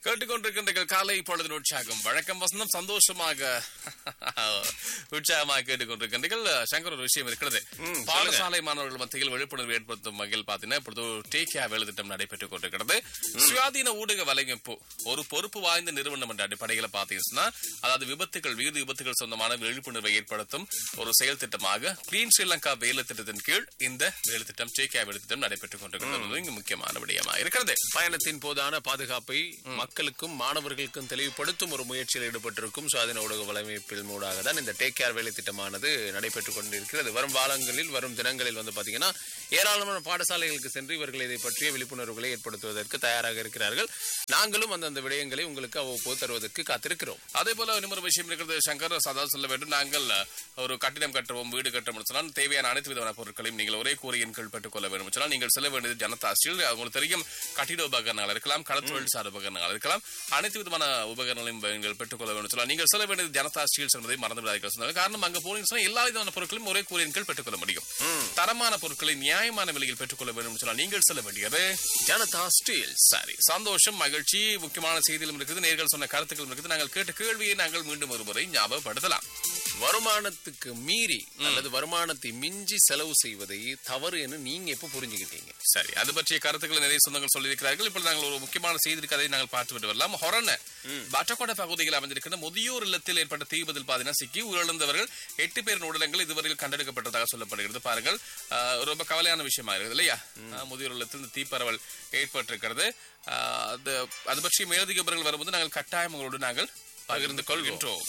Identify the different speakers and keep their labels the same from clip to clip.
Speaker 1: கேட்டுக்கொண்டிருக்கின்ற காலை பொழுது உற்சாகம் வழக்கம் வசந்தம் சந்தோஷமாக உற்சாகமாக கேட்டுக்கொண்டிருக்கின்றீர்கள் சங்கர் ஒரு விஷயம் இருக்கிறது பாடசாலை மாணவர்கள் மத்தியில் விழிப்புணர்வு ஏற்படுத்தும் வகையில் பாத்தீங்கன்னா இப்பொழுது டேக்கியா வேலை திட்டம் நடைபெற்றுக் கொண்டிருக்கிறது சுயாதீன ஊடக வலையமைப்பு ஒரு பொறுப்பு வாய்ந்த நிறுவனம் என்ற அடிப்படையில் பாத்தீங்கன்னா அதாவது விபத்துகள் வீதி விபத்துகள் சொந்தமான விழிப்புணர்வை ஏற்படுத்தும் ஒரு செயல் திட்டமாக கிளீன் ஸ்ரீலங்கா வேலை திட்டத்தின் கீழ் இந்த வேலை திட்டம் டேக்கியா வேலை திட்டம் நடைபெற்றுக் கொண்டிருக்கிறது இங்கு முக்கியமான விடயமாக இருக்கிறது
Speaker 2: பயணத்தின் போதான பாதுகாப்பை மக்களுக்கும் மாணவர்களுக்கும் தெளிவுபடுத்தும் ஒரு முயற்சியில் ஈடுபட்டிருக்கும் சுவாதீன ஊடக வலையமைப்பில் மூடாக தான் இந்த டேக் கேர் வேலை திட்டமானது நடைபெற்றுக் கொண்டிருக்கிறது வரும் வாரங்களில் வரும் தினங்களில் வந்து பாத்தீங்கன்னா ஏராளமான பாடசாலைகளுக்கு சென்று இவர்கள் இதை பற்றிய விழிப்புணர்வுகளை ஏற்படுத்துவதற்கு தயாராக இருக்கிறார்கள் நாங்களும் அந்தந்த விடயங்களை உங்களுக்கு அவ்வப்போது தருவதற்கு காத்திருக்கிறோம்
Speaker 1: அதே போல இன்னொரு விஷயம் இருக்கிறது சங்கர் சதா சொல்ல வேண்டும் நாங்கள் ஒரு கட்டிடம் கட்டுவோம் வீடு கட்டுறோம் சொன்னால் தேவையான அனைத்து விதமான பொருட்களையும் நீங்கள் ஒரே கூறியின் கீழ் பெற்றுக்கொள்ள வேண்டும் சொன்னால் நீங்கள் செல்ல வேண்டியது ஜனதா ஸ்டீல் உங்களுக்கு தெரியும் கட்டிட உபகரணங்கள் இருக்கலாம் கடற்தொழில் சார் உபகரணங்கள் இருக்கலாம் அனைத்து விதமான உபகரணங்களையும் நீங்கள் பெற்றுக்கொள்ள வேண்டும் சொன்னால் நீங்கள் செல்ல வேண்டியது ஜனதா ஸ்டீல்ஸ் என்பதை மறந்து விடாதீர்கள் சொன்னாங்க காரணம் அங்க போனீங்க சொன்னா எல்லா விதமான பொருட்களையும் ஒரே கூறியின் கீழ் பெற்றுக்கொள்ள முடியும் தரமான பொருட்களை நியாயமான விலையில் பெற்றுக்கொள்ள வேண்டும் சொன்னால் நீங்கள் செல்ல வேண்டியது
Speaker 2: ஜனதா ஸ்டீல்
Speaker 1: சரி சந்தோஷம் மகிழ்ச்சி முக்கியமான செய்திகளும் இருக்குது நேர்கள் சொன்ன கருத்துக்களும் இருக்குது நாங்கள் கேட்ட கேள்வியை நாங்கள் மீண்டும் ஒரு முறை ஞாபகப்படுத்தலாம்
Speaker 2: வருமானத்துக்கு மீறி அல்லது வருமானத்தை மிஞ்சி செலவு செய்வதை தவறு என்று நீங்க எப்ப புரிஞ்சுக்கிட்டீங்க
Speaker 1: சரி அது பற்றிய கருத்துக்களை நிறைய சொந்தங்கள் சொல்லியிருக்கிறார்கள் இப்பொழுது நாங்கள் ஒரு முக்கியமான செய்தி கதையை நாங்கள் பார்த்துவிட்டு வரலாம் ஹொரன பட்டக்கோட பகுதியில் அமைந்திருக்கிற முதியோர் இல்லத்தில் ஏற்பட்ட தீபத்தில் பாத்தீங்கன்னா சிக்கி உயிரிழந்தவர்கள் எட்டு பேரின் உடலங்கள் இதுவரையில் கண்டெடுக்கப்பட்டதாக சொல்லப்படுகிறது பாருங்கள் ஆஹ், ரொம்ப கவலையான விஷயமா இருக்குது இல்லையா ஆஹ், முதியோர் இல்லத்தில் இந்த தீப்பரவல் ஏற்பட்டிருக்கிறது ஆஹ், அது அது பற்றி மேலதிக விவரங்கள் வரும்போது நாங்கள் கட்டாயம் உங்களோடு நாங்கள் பகிர்ந்து கொள்கின்றோம்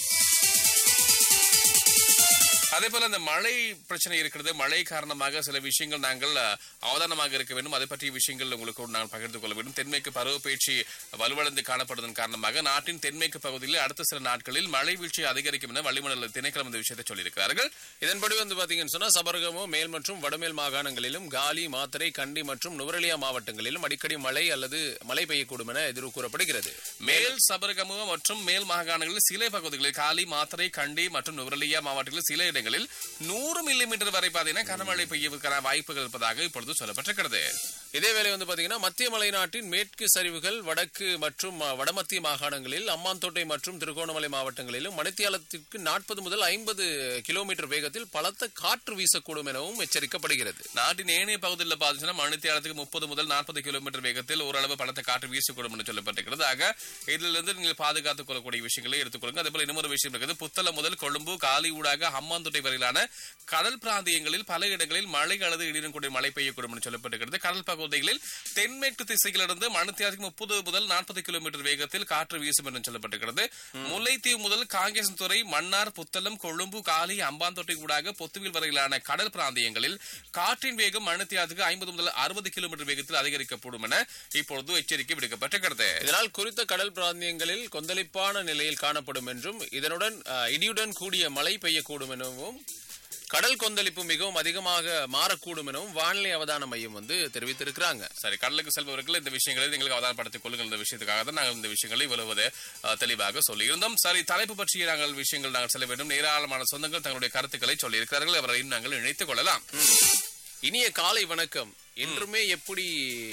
Speaker 1: அதே போல அந்த மழை பிரச்சனை இருக்கிறது மழை காரணமாக சில விஷயங்கள் நாங்கள் அஹ், அவதானமாக இருக்க வேண்டும் அதை பற்றிய விஷயங்கள் உங்களுக்கு நாங்கள் பகிர்ந்து கொள்ள வேண்டும் தென்மேற்கு பருவப்பேச்சு வலுவடைந்து காணப்படுவதன் காரணமாக நாட்டின் தென்மேற்கு பகுதியில் அடுத்த சில நாட்களில் மழை வீழ்ச்சி அதிகரிக்கும் என வளிமண்டல திணைக்களம் இந்த விஷயத்தை சொல்லியிருக்கிறார்கள்
Speaker 2: இதன்படி வந்து பாத்தீங்கன்னு சொன்னா சபரகமோ மேல் மற்றும் வடமேல் மாகாணங்களிலும் காலி மாத்தறை கண்டி மற்றும் நுவரெலியா மாவட்டங்களிலும் அடிக்கடி மழை அல்லது மழை பெய்யக்கூடும் என எதிர்வு கூறப்படுகிறது
Speaker 1: மேல் சபரகமுக மற்றும் மேல் மாகாணங்களில் சில பகுதிகளில் காலி மாத்தறை கண்டி மற்றும் நுவரெலியா மாவட்டங்களில் சில இடங்களில் நூறு மில்லிமீட்டர் வரை பார்த்தீங்கன்னா கனமழை பெய்யவுக்கான வாய்ப்புகள் இருப்பதாக இப்பொழுது சொல்லப்பட்டிருக்கிறது
Speaker 2: இதேவேளை வந்து பாத்தீங்கன்னா மத்திய மலைநாட்டின் மேற்கு சரிவுகள் வடக்கு மற்றும் அஹ், வடமத்திய மாகாணங்களில் அம்மாந்தோட்டை மற்றும் திருகோணமலை மாவட்டங்களிலும் மணித்தியாலத்திற்கு நாற்பது முதல் ஐம்பது கிலோமீட்டர் வேகத்தில் பலத்த காற்று வீசக்கூடும் எனவும் எச்சரிக்கப்படுகிறது
Speaker 1: நாட்டின் ஏனைய பகுதியில் பார்த்தீங்கன்னா மணித்தியாலத்துக்கு முப்பது முதல் நாற்பது கிலோமீட்டர் வேகத்தில் ஓரளவு பலத்த காற்று வீசக்கூடும் என்று சொல்லப்பட்டிருக்கிறது ஆக இதிலிருந்து நீங்கள் பாதுகாத்துக் கொள்ளக்கூடிய விஷயங்களை எடுத்துக்கொள்ளுங்க அதே போல இன்னொரு விஷயம் இருக்குது புத்தளம் முதல் கொழும்பு காலி ஊடாக ஹம்மாந்தோட்டை வரையிலான கடல் பிராந்தியங்களில் பல இடங்களில் மழை அல்லது இடியுடன் கூடிய மழை பெய்யக்கூடும் என்று சொல்லப்பட்டிருக்கிறது கடல் பகுதிகளில் தென்மேற்கு திசையிலிருந்து மணித்தியாலத்துக்கு முப்பது முதல் நாற்பது கிலோமீட்டர் வேகத்தில் காற்று வீசும் என்று சொல்லப்பட்டிருக்கிறது முல்லைத்தீவு முதல் காங்கேசன்துறை மன்னார் புத்தளம் கொழும்பு காலி அம்பாந்தோட்டை ஊடாக பொத்துவில் வரையிலான கடல் பிராந்தியங்களில் காற்றின் வேகம் மணித்தியாலத்துக்கு ஐம்பது முதல் அறுபது கிலோமீட்டர் வேகத்தில் அதிகரிக்கப்படும் என இப்பொழுது எச்சரிக்கை விடுக்கப்பட்டிருக்கிறது
Speaker 2: இதனால் குறித்த கடல் பிராந்தியங்களில் கொந்தளிப்பான நிலையில் காணப்படும் என்றும் இதனுடன் அஹ், இடியுடன் கூடிய மழை பெய்யக்கூடும் எனவும் கடல் கொந்தளிப்பு மிகவும் அதிகமாக மாறக்கூடும் எனவும் வானிலை அவதான மையம் வந்து தெரிவித்திருக்கிறாங்க
Speaker 1: சரி கடலுக்கு செல்பவர்கள் இந்த விஷயங்களை நீங்கள் அவதானப்படுத்திக் கொள்ளுங்கள் இந்த விஷயத்துக்காக தான் நாங்கள் இந்த விஷயங்களை இவ்வளவு அஹ், தெளிவாக சொல்லியிருந்தோம் சரி தலைப்பு பற்றிய நாங்கள் விஷயங்கள் நாங்கள் செல்ல வேண்டும் ஏராளமான சொந்தங்கள் தங்களுடைய கருத்துக்களை சொல்லியிருக்கிறார்கள் அவரையும் நாங்கள் இணைத்துக் கொள்ளலாம்
Speaker 2: இனிய காலை வணக்கம் என்றுமே எப்படி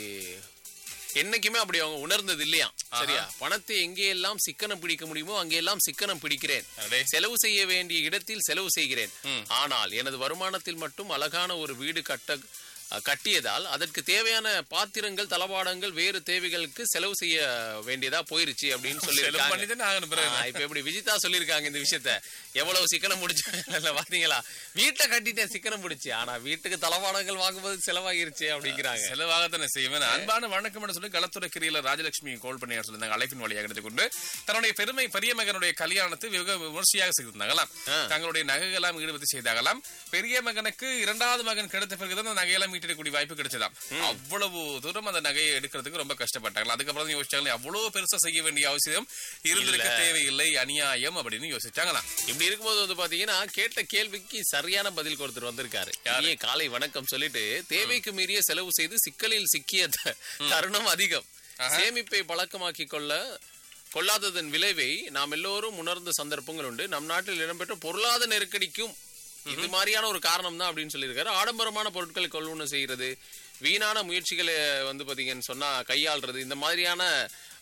Speaker 2: என்னைக்குமே அப்படி அவங்க உணர்ந்தது இல்லையா சரியா பணத்தை எங்கெல்லாம் சிக்கனம் பிடிக்க முடியுமோ அங்கெல்லாம் சிக்கனம் பிடிக்கிறேன்
Speaker 1: அடே.
Speaker 2: செலவு செய்ய வேண்டிய இடத்தில் செலவு செய்கிறேன் ஆனால் எனது வருமானத்தில் மட்டும் அழகான ஒரு வீடு கட்ட அஹ், கட்டியதால் அதற்கு தேவையான பாத்திரங்கள் தளவாடங்கள் வேறு தேவைகளுக்கு செலவு செய்ய வேண்டியதா போயிருச்சு அப்படின்னு
Speaker 1: செலவு பண்ணி
Speaker 2: சொல்லி
Speaker 1: தானே ஆகணும் பிறகு.
Speaker 2: இப்ப எப்படி விஜிதா சொல்லிருக்காங்க இந்த விஷயத்த எவ்வளவு சிக்கனம் முடிச்சு பாத்தீங்களா வீட்டை கட்டிட்டேன் சிக்கனம் முடிச்சு ஆனா வீட்டுக்கு தளவாடங்கள் வாங்கும்போது செலவாகிருச்சு அப்படிங்கிறாங்க
Speaker 1: செலவாகத்தானே செய்வேன் அன்பான வணக்கம் என்று சொல்லி களத்துறை கிரியில ராஜலட்சுமி கோல் பண்ணி சொல்லியிருந்தாங்க அழைப்பின் வழியாக எடுத்துக்கொண்டு தன்னுடைய பெருமை பெரிய மகனுடைய கல்யாணத்தை வெகு விமர்சையாக செய்திருந்தாங்களாம் தங்களுடைய நகைகளாம் ஈடுபட்டு செய்தாங்களாம் பெரிய மகனுக்கு இரண்டாவது மகன் கிடைத்த பிறகுதான் அந்த நகையெல்லாம் மீட்டெடுக்கக்கூடிய வாய்ப்பு கிடைச்சதாம் அவ்வளவு தூரம் அந்த நகையை எடுக்கிறதுக்கு ரொம்ப கஷ்டப்பட்டாங்க அதுக்கப்புறம் தான் யோசிச்சாங்க அவ்வளவு பெருசா செய்ய வேண்டிய அவசியம் இருந்திருக்க தேவையில்லை அநியாயம் அப்படின்னு யோசிச்சாங்களாம்
Speaker 2: இப்படி இருக்கும்போது வந்து பாத்தீங்கன்னா கேட்ட கேள்விக்கு சரியான பதில் கொடுத்துட்டு வந்திருக்காரு இனிய காலை வணக்கம் சொல்லிட்டு தேவைக்கு மீறிய செலவு செய்து சிக்கலில் சிக்கிய த- தருணம் அதிகம் சேமிப்பை பழக்கமாக்கி கொள்ள கொள்ளாததன் விளைவை நாம் எல்லோரும் உணர்ந்த சந்தர்ப்பங்கள் உண்டு நம் நாட்டில் இடம்பெற்ற பொருளாதார நெருக்கடிக்கும் இது மாதிரியான ஒரு காரணம் தான் அப்படின்னு சொல்லியிருக்காரு ஆடம்பரமான பொருட்களை கொள்வனவு செய்யறது வீணான முயற்சிகளை வந்து பாத்தீங்கன்னு சொன்னா கையாள்றது இந்த மாதிரியான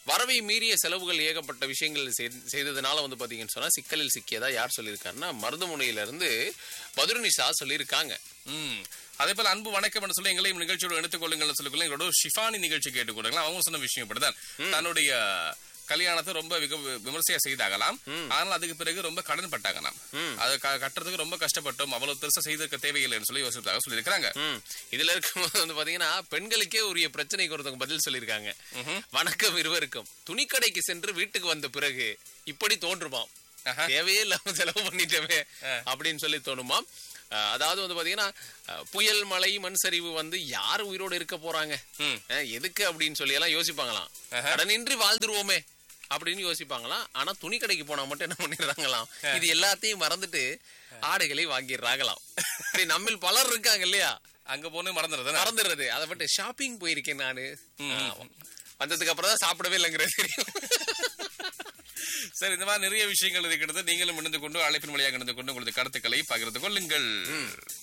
Speaker 2: வரவை மீறிய செலவுகள் ஏகப்பட்ட விஷயங்கள் செய்த- செய்ததுனால வந்து பாத்தீங்கன்னு சொன்னா சிக்கலில் சிக்கியதா யார் சொல்லியிருக்காருன்னா மருதமுனையில இருந்து பதுரனிஷா சொல்லியிருக்காங்க
Speaker 1: ம் அதே போல அன்பு வணக்கம் என்று சொல்லி எங்களையும் நிகழ்ச்சியோட எடுத்துக்கொள்ளுங்கள் சொல்லிக்கொள்ள எங்களோட ஒரு ஷிஃபானி நிகழ்ச்சி கேட்டுக்கொள்ளுங்களா அவங்க சொன்ன விஷயம் இப்படிதான் தன்னுடைய கல்யாணத்தை ரொம்ப விக- விமர்சையா செய்தாகலாம் ஆனால் அதுக்கு பிறகு ரொம்ப கடன் பட்டாங்களாம் அது க- கட்டுறதுக்கு ரொம்ப கஷ்டப்பட்டோம் அவ்வளவு பெருசா செய்திருக்க தேவையில்லைன்னு சொல்லி யோசித்தாக சொல்லியிருக்காங்க
Speaker 2: ம் இதுல இருக்கும்போது வந்து பாத்தீங்கன்னா பெண்களுக்கே உரிய பிரச்சனைக்கு ஒருத்தவங்க பதில் சொல்லியிருக்காங்க வணக்கம் இருவருக்கும் துணிக்கடைக்கு சென்று வீட்டுக்கு வந்த பிறகு இப்படி தோன்றுமாம்
Speaker 1: ஆஹா.
Speaker 2: தேவையே இல்லாம செலவு பண்ணிட்டோமே அப்படின்னு சொல்லி தோணுமாம் அஹ், அதாவது வந்து பாத்தீங்கன்னா அஹ், புயல் மழை மண் சரிவு வந்து யார் உயிரோடு இருக்க போறாங்க
Speaker 1: ம்.
Speaker 2: அஹ், எதுக்கு அப்படின்னு சொல்லி எல்லாம் யோசிப்பாங்களாம்
Speaker 1: ஆஹா.
Speaker 2: கடனின்றி வாழ்ந்துருவோமே அப்படின்னு யோசிப்பாங்களாம் ஆனா துணி கடைக்கு போனா மட்டும் என்ன பண்ணிடுறாங்களாம் இது எல்லாத்தையும் மறந்துட்டு ஆடைகளை வாங்கிடுறாங்களாம் இப்படி நம்மில் பலர் இருக்காங்க இல்லையா
Speaker 1: அங்க போன மறந்துடுறது
Speaker 2: மறந்துடுறது அதை விட்டு ஷாப்பிங் போயிருக்கேன் நானு ஆ, வந்ததுக்கு அப்புறம் தான் சாப்பிடவே இல்லைங்கிறது தெரியும்
Speaker 1: சரி இந்த மாதிரி நிறைய விஷயங்கள் இருக்கிறது நீங்களும் இணைந்து கொண்டு அழைப்பின் வழியாக இணைந்து கொண்டு உங்களது கருத்துக்களை பகிர்ந்து கொள்ளுங்கள்